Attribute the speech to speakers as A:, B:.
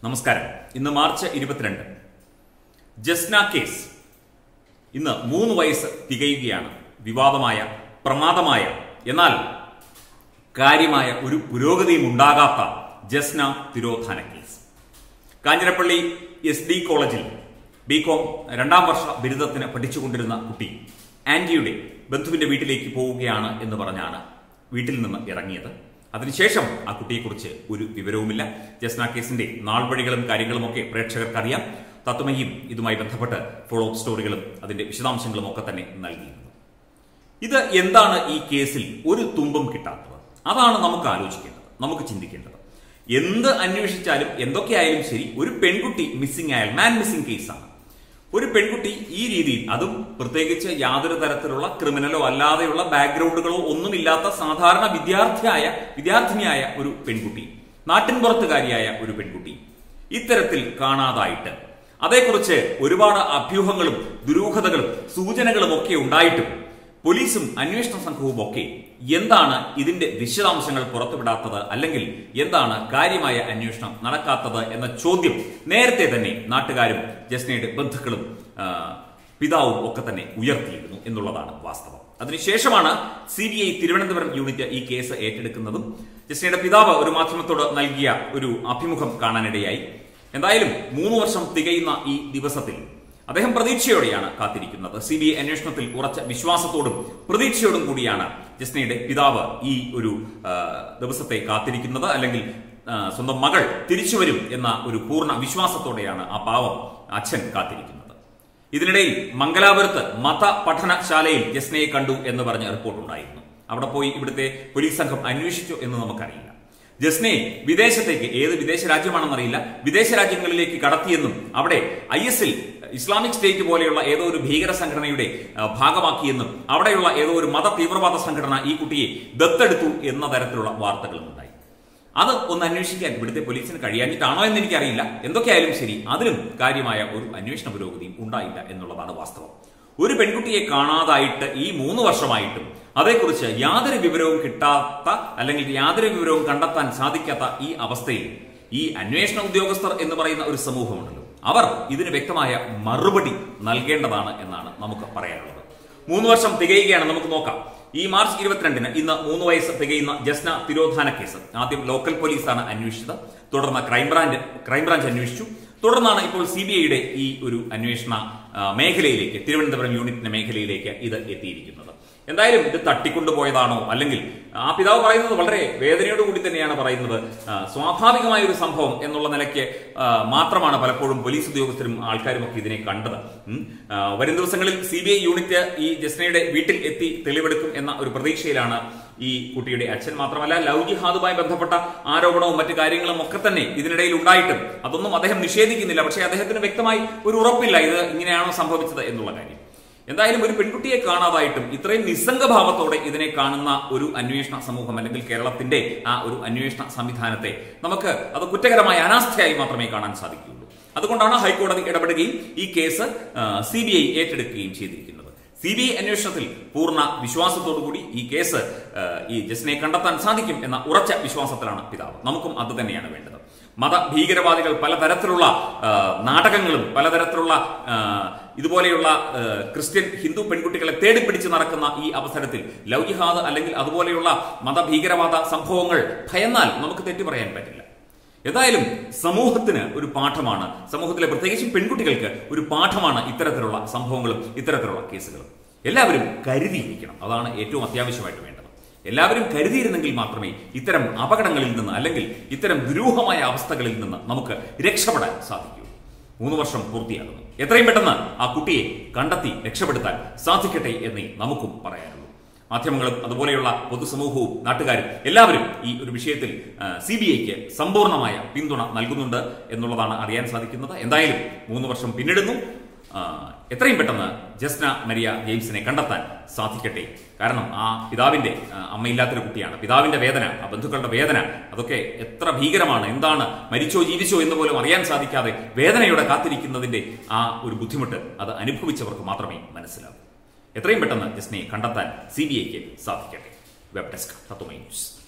A: നമസ്കാരം ഇന്ന് മാർച്ച് ഇരുപത്തിരണ്ട് ജസ്ന കേസ് ഇന്ന് മൂന്ന് വയസ്സ് തികയുകയാണ് വിവാദമായ പ്രമാദമായ എന്നാൽ കാര്യമായ ഒരു പുരോഗതിയും ഉണ്ടാകാത്ത ജസ്ന തിരോധാന കേസ് കാഞ്ഞിരപ്പള്ളി എസ് ഡി കോളേജിൽ ബികോം രണ്ടാം വർഷ ബിരുദത്തിന് പഠിച്ചുകൊണ്ടിരുന്ന കുട്ടി ആന്റിയുടെ ബന്ധുവിന്റെ വീട്ടിലേക്ക് പോവുകയാണ് എന്ന് പറഞ്ഞാണ് വീട്ടിൽ നിന്ന് ഇറങ്ങിയത് അതിനുശേഷം ആ കുട്ടിയെക്കുറിച്ച് ഒരു വിവരവുമില്ല ജസ്ന കേസിന്റെ നാൾവഴികളും കാര്യങ്ങളും ഒക്കെ പ്രേക്ഷകർക്ക് അറിയാം തത്വമയും ഇതുമായി ബന്ധപ്പെട്ട് ഫോളോ അപ്പ് സ്റ്റോറികളും അതിന്റെ വിശദാംശങ്ങളും ഒക്കെ തന്നെ നൽകിയിരുന്നു ഇത് എന്താണ് ഈ കേസിൽ ഒരു തുമ്പും കിട്ടാത്തത് അതാണ് നമുക്ക് ആലോചിക്കേണ്ടത് നമുക്ക് ചിന്തിക്കേണ്ടത് എന്ത് അന്വേഷിച്ചാലും എന്തൊക്കെയായാലും ശരി ഒരു പെൺകുട്ടി മിസ്സിംഗ് ആയാൽ മാൻ മിസ്സിംഗ് കേസാണ് ഒരു പെൺകുട്ടി ഈ രീതിയിൽ അതും പ്രത്യേകിച്ച് യാതൊരു തരത്തിലുള്ള ക്രിമിനലോ അല്ലാതെയുള്ള ബാക്ക്ഗ്രൗണ്ടുകളോ ഒന്നുമില്ലാത്ത സാധാരണ വിദ്യാർത്ഥിയായ വിദ്യാർത്ഥിനിയായ ഒരു പെൺകുട്ടി നാട്ടിൻപുറത്തുകാരിയായ ഒരു പെൺകുട്ടി ഇത്തരത്തിൽ കാണാതായിട്ട് അതേക്കുറിച്ച് ഒരുപാട് അഭ്യൂഹങ്ങളും ദുരൂഹതകളും സൂചനകളും ഒക്കെ ഉണ്ടായിട്ടും പോലീസും അന്വേഷണ സംഘവും ഒക്കെ എന്താണ് ഇതിന്റെ വിശദാംശങ്ങൾ പുറത്തുവിടാത്തത് അല്ലെങ്കിൽ എന്താണ് കാര്യമായ അന്വേഷണം നടക്കാത്തത് എന്ന ചോദ്യം നേരത്തെ തന്നെ നാട്ടുകാരും ജസ്നയുടെ ബന്ധുക്കളും ആ, പിതാവും ഒക്കെ തന്നെ ഉയർത്തിയിരുന്നു എന്നുള്ളതാണ് വാസ്തവം അതിനുശേഷമാണ് C B I Thiruvananthapuram unit ഈ കേസ് ഏറ്റെടുക്കുന്നതും ജസ്നയുടെ പിതാവ് ഒരു മാധ്യമത്തോട് നൽകിയ ഒരു അഭിമുഖം കാണാനിടയായി എന്തായാലും മൂന്ന് വർഷം തികയുന്ന ഈ ദിവസത്തിൽ അദ്ദേഹം പ്രതീക്ഷയോടെയാണ് കാത്തിരിക്കുന്നത് സി ബി ഐ അന്വേഷണത്തിൽ ഉറച്ച വിശ്വാസത്തോടും പ്രതീക്ഷയോടും കൂടിയാണ് ജസ്നയുടെ പിതാവ് ഈ ഒരു ആ, ദിവസത്തെ കാത്തിരിക്കുന്നത് അല്ലെങ്കിൽ ആ, സ്വന്തം മകൾ തിരിച്ചുവരും എന്ന ഒരു പൂർണ്ണ വിശ്വാസത്തോടെയാണ് ആ പാവം അച്ഛൻ കാത്തിരിക്കുന്നത് ഇതിനിടയിൽ മംഗലാപുരത്ത് മത പഠനശാലയിൽ ജസ്നയെ കണ്ടു എന്ന് പറഞ്ഞ റിപ്പോർട്ടുണ്ടായിരുന്നു അവിടെ പോയി ഇവിടുത്തെ പോലീസ് സംഘം അന്വേഷിച്ചു എന്ന് നമുക്കറിയില്ല ജസ്നയെ വിദേശത്തേക്ക് ഏത് വിദേശ രാജ്യമാണെന്നറിയില്ല വിദേശ രാജ്യങ്ങളിലേക്ക് കടത്തിയെന്നും അവിടെ ഐ എസിൽ ഇസ്ലാമിക് സ്റ്റേറ്റ് പോലെയുള്ള ഏതോ ഒരു ഭീകര സംഘടനയുടെ ആ, ഭാഗമാക്കിയെന്നും അവിടെയുള്ള ഏതോ ഒരു മത തീവ്രവാദ സംഘടന ഈ കുട്ടിയെ ദത്തെടുത്തു എന്ന തരത്തിലുള്ള വാർത്തകളും ഉണ്ടായി അത് ഒന്ന് അന്വേഷിക്കാൻ ഇവിടുത്തെ പോലീസിന് കഴിയാഞ്ഞിട്ടാണോ എന്ന് എനിക്കറിയില്ല എന്തൊക്കെയായാലും ശരി അതിലും കാര്യമായ ഒരു അന്വേഷണ പുരോഗതിയും ഉണ്ടായില്ല എന്നുള്ളതാണ് വാസ്തവം ഒരു പെൺകുട്ടിയെ കാണാതായിട്ട് ഈ മൂന്ന് വർഷമായിട്ടും അതേക്കുറിച്ച് യാതൊരു വിവരവും കിട്ടാത്ത അല്ലെങ്കിൽ യാതൊരു വിവരവും കണ്ടെത്താൻ സാധിക്കാത്ത ഈ അവസ്ഥയിൽ ഈ അന്വേഷണ ഉദ്യോഗസ്ഥർ എന്ന് പറയുന്ന ഒരു സമൂഹമുണ്ടല്ലോ അവർ ഇതിന് വ്യക്തമായ മറുപടി നൽകേണ്ടതാണ് എന്നാണ് നമുക്ക് പറയാനുള്ളത് മൂന്ന് വർഷം തികയുകയാണ് നമുക്ക് നോക്കാം ഈ മാർച്ച് ഇരുപത്തിരണ്ടിന് ഇന്ന് മൂന്ന് വയസ്സ് തികയുന്ന ജസ്ന തിരോധാന കേസ് ആദ്യം ലോക്കൽ പോലീസാണ് അന്വേഷിച്ചത് തുടർന്ന് ക്രൈംബ്രാഞ്ച് ക്രൈംബ്രാഞ്ച് അന്വേഷിച്ചു തുടർന്നാണ് ഇപ്പോൾ സി ബി ഐയുടെ ഈ ഒരു അന്വേഷണ ആ, മേഖലയിലേക്ക് തിരുവനന്തപുരം യൂണിറ്റിന്റെ മേഖലയിലേക്ക് ഇത് എത്തിയിരിക്കുന്നത് എന്തായാലും ഇത് തട്ടിക്കൊണ്ടുപോയതാണോ അല്ലെങ്കിൽ ആ പിതാവ് പറയുന്നത് വളരെ വേദനയോടുകൂടി തന്നെയാണ് പറയുന്നത് ആ, സ്വാഭാവികമായ ഒരു സംഭവം എന്നുള്ള നിലയ്ക്ക് ആ, മാത്രമാണ് പലപ്പോഴും പോലീസ് ഉദ്യോഗസ്ഥരും ആൾക്കാരും ഒക്കെ ഇതിനെ കണ്ടത് ഉം. ആ, വരും ദിവസങ്ങളിൽ സി ബി ഐ യൂണിറ്റ് ഈ ജസ്നയുടെ വീട്ടിൽ എത്തി തെളിവെടുക്കും എന്ന ഒരു പ്രതീക്ഷയിലാണ് ഈ കുട്ടിയുടെ അച്ഛൻ മാത്രമല്ല ലവ് ജിഹാദുമായി ബന്ധപ്പെട്ട ആരോപണവും മറ്റു കാര്യങ്ങളും ഒക്കെ തന്നെ ഇതിനിടയിൽ ഉണ്ടായിട്ടും അതൊന്നും അദ്ദേഹം നിഷേധിക്കുന്നില്ല പക്ഷേ അദ്ദേഹത്തിന് വ്യക്തമായി ഒരു ഉറപ്പില്ല ഇത് ഇങ്ങനെയാണോ സംഭവിച്ചത് എന്നുള്ള കാര്യം എന്തായാലും ഒരു പെൺകുട്ടിയെ കാണാതായിട്ടും ഇത്രയും നിസ്സംഗഭാവത്തോടെ ഇതിനെ കാണുന്ന ഒരു അന്വേഷണ സമൂഹം അല്ലെങ്കിൽ കേരളത്തിന്റെ ആ ഒരു അന്വേഷണ സംവിധാനത്തെ നമുക്ക് അത് കുറ്റകരമായ അനാസ്ഥയായി മാത്രമേ കാണാൻ സാധിക്കുകയുള്ളൂ അതുകൊണ്ടാണ് ഹൈക്കോടതി ഇടപെടുകയും ഈ കേസ് സി ബി ഐ ഏറ്റെടുക്കുകയും ചെയ്തിരിക്കുന്നത് സി ബി ഐ അന്വേഷണത്തിൽ പൂർണ്ണ വിശ്വാസത്തോടുകൂടി ഈ കേസ് ആ, ഈ ജസ്നെ കണ്ടെത്താൻ സാധിക്കും എന്ന ഉറച്ച വിശ്വാസത്തിലാണ് പിതാവ് നമുക്കും അത് തന്നെയാണ് വേണ്ടത് മത ഭീകരവാദികൾ പലതരത്തിലുള്ള ആ, നാടകങ്ങളും പലതരത്തിലുള്ള ആ, ഇതുപോലെയുള്ള ആ, ക്രിസ്ത്യൻ ഹിന്ദു പെൺകുട്ടികളെ തേടിപ്പിടിച്ച് നടക്കുന്ന ഈ അവസരത്തിൽ ലവ് ജിഹാദ് അല്ലെങ്കിൽ അതുപോലെയുള്ള മത ഭീകരവാദ സംഭവങ്ങൾ ഭയന്നാൽ നമുക്ക് തെറ്റു പറയാൻ പറ്റില്ല ഏതായാലും സമൂഹത്തിന് ഒരു പാഠമാണ് സമൂഹത്തിലെ പ്രത്യേകിച്ചും പെൺകുട്ടികൾക്ക് ഒരു പാഠമാണ് ഇത്തരത്തിലുള്ള സംഭവങ്ങളും ഇത്തരത്തിലുള്ള കേസുകളും എല്ലാവരും കരുതിയിരിക്കണം അതാണ് ഏറ്റവും അത്യാവശ്യമായിട്ട് വേണ്ടത് എല്ലാവരും കരുതിയിരുന്നെങ്കിൽ മാത്രമേ ഇത്തരം അപകടങ്ങളിൽ നിന്ന് അല്ലെങ്കിൽ ഇത്തരം ദുരൂഹമായ അവസ്ഥകളിൽ നിന്ന് നമുക്ക് രക്ഷപ്പെടാൻ സാധിക്കൂ മൂന്ന് വർഷം പൂർത്തിയാകുന്നു എത്രയും പെട്ടെന്ന് ആ കുട്ടിയെ കണ്ടെത്തി രക്ഷപ്പെടുത്താൻ സാധിക്കട്ടെ എന്നേ നമുക്കും പറയാനുള്ളൂ മാധ്യമങ്ങളും അതുപോലെയുള്ള പൊതുസമൂഹവും നാട്ടുകാരും എല്ലാവരും ഈ ഒരു വിഷയത്തിൽ സി ബി ഐക്ക് സമ്പൂർണമായ പിന്തുണ നൽകുന്നുണ്ട് എന്നുള്ളതാണ് അറിയാൻ സാധിക്കുന്നത് എന്തായാലും മൂന്ന് വർഷം പിന്നിടുന്നു ആ, എത്രയും പെട്ടെന്ന് ജസ്ന മരിയ ജെയിംസിനെ കണ്ടെത്താൻ സാധിക്കട്ടെ കാരണം ആ പിതാവിന്റെ ആ, അമ്മയില്ലാത്തൊരു കുട്ടിയാണ് പിതാവിന്റെ വേദന ആ ബന്ധുക്കളുടെ വേദന അതൊക്കെ എത്ര ഭീകരമാണ് എന്താണ് മരിച്ചോ ജീവിച്ചോ എന്ന് പോലും അറിയാൻ സാധിക്കാതെ വേദനയോടെ കാത്തിരിക്കുന്നതിന്റെ ആ ഒരു ബുദ്ധിമുട്ട് അത് അനുഭവിച്ചവർക്ക് മാത്രമേ മനസ്സിലാവൂ എത്രയും പെട്ടെന്ന് ജസ്നയെ കണ്ടെത്താൻ സി ബി ഐക്ക് സാധിക്കട്ടെ വെബ് ഡെസ്ക് തത്വമൈ ന്യൂസ്